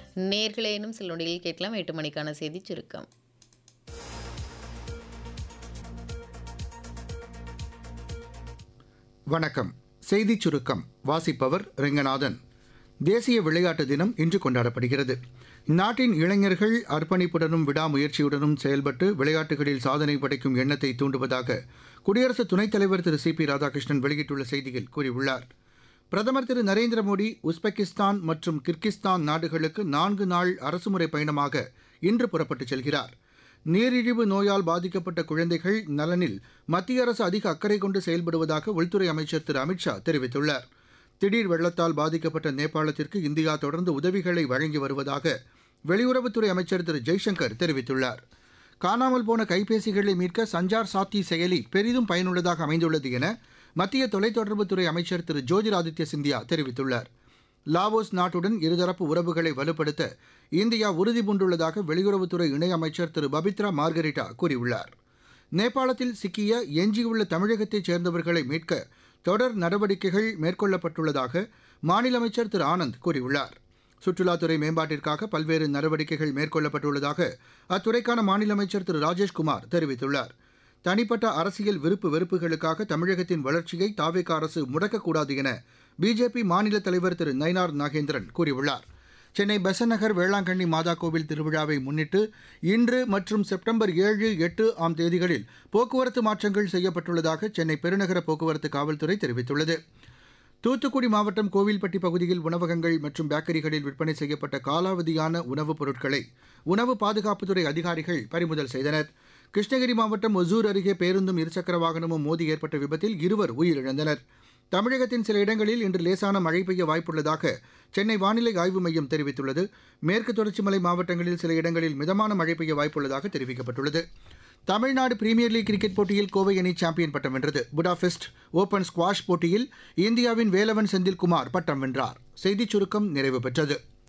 நேர்களே இன்னும் சில நொடிகளில் கேட்கலாம் எட்டு மணிக்கான செய்தி சுருக்கம் வணக்கம் செய்திச் சுருக்கம் வாசிப்பவர் ரெங்கநாதன் தேசிய விளையாட்டு தினம் இன்று கொண்டாடப்படுகிறது நாட்டின் இளைஞர்கள் அர்ப்பணிப்புடனும் விடாமுயற்சியுடனும் செயல்பட்டு விளையாட்டுகளில் சாதனை படைக்கும் எண்ணத்தை தூண்டுவதாக குடியரசு துணைத் தலைவர் திரு சி பி ராதாகிருஷ்ணன் வெளியிட்டுள்ள செய்தியில் கூறியுள்ளார் பிரதமர் திரு நரேந்திர மோடி உஸ்பெகிஸ்தான் மற்றும் கிர்கிஸ்தான் நாடுகளுக்கு நான்கு நாள் அரசுமுறை பயணமாக இன்று புறப்பட்டுச் செல்கிறார் நீரிழிவு நோயால் பாதிக்கப்பட்ட குழந்தைகள் நலனில் மத்திய அரசு அதிக அக்கறை கொண்டு செயல்படுவதாக உள்துறை அமைச்சர் திரு அமித்ஷா தெரிவித்துள்ளார் திடீர் வெள்ளத்தால் பாதிக்கப்பட்ட நேபாளத்திற்கு இந்தியா தொடர்ந்து உதவிகளை வழங்கி வருவதாக வெளியுறவுத்துறை அமைச்சர் திரு ஜெய்சங்கர் தெரிவித்துள்ளார் காணாமல் போன கைபேசிகளை மீட்க சஞ்சார் சாத்தி செயலி பெரிதும் பயனுள்ளதாக அமைந்துள்ளது என மத்திய தொலைத்தொடர்புத்துறை அமைச்சர் திரு ஜோதிராதித்ய சிந்தியா தெரிவித்துள்ளார் லாவோஸ் நாட்டுடன் இருதரப்பு உறவுகளை வலுப்படுத்த இந்தியா உறுதிபூண்டுள்ளதாக வெளியுறவுத்துறை இணையமைச்சர் திரு பபித்ரா மார்கரிட்டா கூறியுள்ளார் நேபாளத்தில் சிக்கிய எஞ்சியுள்ள தமிழகத்தைச் சேர்ந்தவர்களை மீட்க தொடர் நடவடிக்கைகள் மேற்கொள்ளப்பட்டுள்ளதாக மாநில அமைச்சர் திரு ஆனந்த் கூறியுள்ளார் சுற்றுலாத்துறை மேம்பாட்டிற்காக பல்வேறு நடவடிக்கைகள் மேற்கொள்ளப்பட்டுள்ளதாக அத்துறைக்கான மாநில அமைச்சர் திரு ராஜேஷ்குமார் தெரிவித்துள்ளார் தனிப்பட்ட அரசியல் விருப்பு வெறுப்புகளுக்காக தமிழகத்தின் வளர்ச்சியை தாவேக அரசு முடக்கக்கூடாது என பிஜேபி மாநில தலைவர் திரு நயினார் நாகேந்திரன் கூறியுள்ளார் சென்னை பெசநகர் வேளாங்கண்ணி மாதா கோவில் திருவிழாவை முன்னிட்டு இன்று மற்றும் செப்டம்பர் ஏழு எட்டு ஆம் தேதிகளில் போக்குவரத்து மாற்றங்கள் செய்யப்பட்டுள்ளதாக சென்னை பெருநகர போக்குவரத்து காவல்துறை தெரிவித்துள்ளது தூத்துக்குடி மாவட்டம் கோவில்பட்டி பகுதியில் உணவகங்கள் மற்றும் பேக்கரிகளில் விற்பனை செய்யப்பட்ட காலாவதியான உணவுப் பொருட்களை உணவு பாதுகாப்புத்துறை அதிகாரிகள் பறிமுதல் செய்தனர் கிருஷ்ணகிரி மாவட்டம் ஒசூர் அருகே பேருந்தும் இருசக்கர வாகனமும் மோதி ஏற்பட்ட விபத்தில் இருவர் உயிரிழந்தனர் தமிழகத்தின் சில இடங்களில் இன்று லேசான மழை பெய்ய வாய்ப்புள்ளதாக சென்னை வானிலை ஆய்வு மையம் தெரிவித்துள்ளது மேற்கு தொடர்ச்சி மலை மாவட்டங்களில் சில இடங்களில் மிதமான மழை பெய்ய வாய்ப்புள்ளதாக தெரிவிக்கப்பட்டுள்ளது தமிழ்நாடு பிரீமியர் லீக் கிரிக்கெட் போட்டியில் கோவை அணி சாம்பியன் பட்டம் வென்றது புடாபெஸ்ட் ஓபன் ஸ்குவாஷ் போட்டியில் இந்தியாவின் வேலவன் செந்தில்குமார் பட்டம் வென்றார் செய்திச் சுருக்கம் நிறைவு பெற்றது